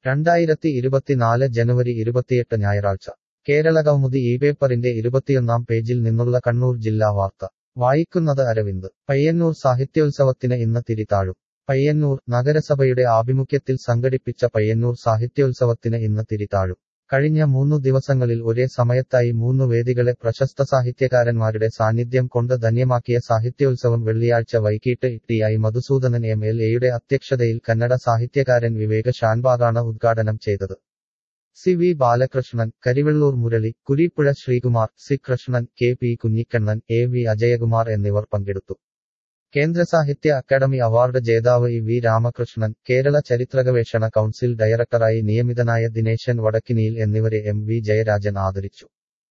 രണ്ടായിരത്തി ഇരുപത്തിനാല് ജനുവരി ഇരുപത്തിയെട്ട് ഞായറാഴ്ച കേരള കൗമുദി ഈ പേപ്പറിന്റെ ഇരുപത്തിയൊന്നാം പേജിൽ നിന്നുള്ള കണ്ണൂർ ജില്ലാ വാർത്ത വായിക്കുന്നത് അരവിന്ദ് പയ്യന്നൂർ സാഹിത്യോത്സവത്തിന് ഇന്ന് തിരിതാഴും പയ്യന്നൂർ നഗരസഭയുടെ ആഭിമുഖ്യത്തിൽ സംഘടിപ്പിച്ച പയ്യന്നൂർ സാഹിത്യോത്സവത്തിന് ഇന്ന് തിരിതാഴും കഴിഞ്ഞ മൂന്നു ദിവസങ്ങളിൽ ഒരേ സമയത്തായി മൂന്നു വേദികളെ പ്രശസ്ത സാഹിത്യകാരന്മാരുടെ സാന്നിധ്യം കൊണ്ട് ധന്യമാക്കിയ സാഹിത്യോത്സവം വെള്ളിയാഴ്ച വൈകിട്ട് T I Madhusudanan M L എയുടെ അധ്യക്ഷതയിൽ കന്നഡ സാഹിത്യകാരൻ വിവേക ഷാൻബാഗാണ് ഉദ്ഘാടനം ചെയ്തത് C V Balakrishnan Karivellur Murali Kureeppuzha Sreekumar C Krishnan K P Kunhikannan A V Ajayakumar എന്നിവർ പങ്കെടുത്തു കേന്ദ്ര സാഹിത്യ അക്കാദമി അവാർഡ് ജേതാവ് ഇ വി രാമകൃഷ്ണൻ കേരള ചരിത്രഗവേഷണ കൗൺസിൽ ഡയറക്ടറായി നിയമിതനായ ദിനേശൻ വടക്കിനിയിൽ എന്നിവരെ എം വി ജയരാജൻ ആദരിച്ചു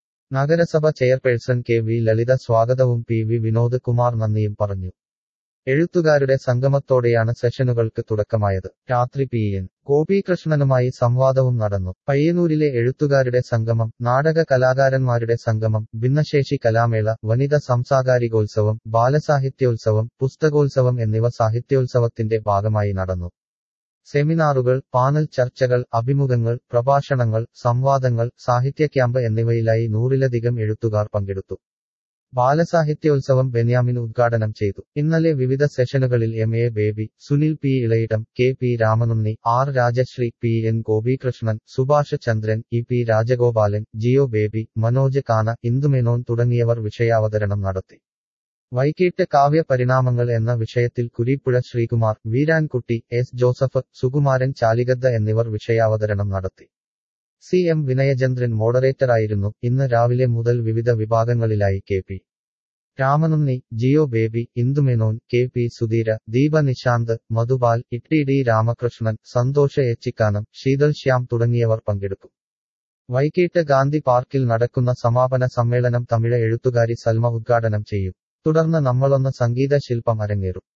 നഗരസഭ ചെയർപേഴ്സൺ കെ വി ലളിത സ്വാഗതവും പി വി വിനോദ് കുമാർ നന്ദിയും പറഞ്ഞു എഴുത്തുകാരുടെ സംഗമത്തോടെയാണ് സെഷനുകൾക്ക് തുടക്കമായത് രാത്രി പി എൻ ഗോപീകൃഷ്ണനുമായി സംവാദവും നടന്നു പയ്യന്നൂരിലെ എഴുത്തുകാരുടെ സംഗമം നാടക കലാകാരന്മാരുടെ സംഗമം ഭിന്നശേഷി കലാമേള വനിത സംസാകാരികോത്സവം ബാലസാഹിത്യോത്സവം പുസ്തകോത്സവം എന്നിവ സാഹിത്യോത്സവത്തിന്റെ ഭാഗമായി നടന്നു സെമിനാറുകൾ പാനൽ ചർച്ചകൾ അഭിമുഖങ്ങൾ പ്രഭാഷണങ്ങൾ സംവാദങ്ങൾ സാഹിത്യ ക്യാമ്പ് എന്നിവയിലായി നൂറിലധികം എഴുത്തുകാർ പങ്കെടുത്തു ബാലസാഹിത്യോത്സവം ബെന്യാമിൻ ഉദ്ഘാടനം ചെയ്തു ഇന്നലെ വിവിധ സെഷനുകളിൽ M A Baby Sunil P Elayidam K P Ramanunni R Rajasree P N Gopikrishnan Subhash Chandran E P Rajagopalan Jeo Baby Manoj Kana Indu Menon തുടങ്ങിയവർ വിഷയാവതരണം നടത്തി വൈകിട്ട് കാവ്യ പരിണാമങ്ങൾ എന്ന വിഷയത്തിൽ കുരീപ്പുഴ ശ്രീകുമാർ വീരാൻകുട്ടി എസ് ജോസഫ് സുകുമാരൻ ചാലിഗദ്ദ എന്നിവർ വിഷയാവതരണം നടത്തി സി എം വിനയചന്ദ്രൻ മോഡറേറ്ററായിരുന്നു ഇന്ന് രാവിലെ മുതൽ വിവിധ വിഭാഗങ്ങളിലായി K P Ramanunni Jeo Baby Indu Menon K P Sudheera Deepa Nishanth Madhupal ഇട്ടി ഡി രാമകൃഷ്ണൻ സന്തോഷ് എച്ചിക്കാനം ശീതൾ ശ്യാം തുടങ്ങിയവർ പങ്കെടുക്കും വൈകിട്ട് ഗാന്ധി പാർക്കിൽ നടക്കുന്ന സമാപന സമ്മേളനം തമിഴ് എഴുത്തുകാരി സൽമ ഉദ്ഘാടനം ചെയ്യും തുടർന്ന് നമ്മളൊന്ന് സംഗീത ശില്പം അരങ്ങേറും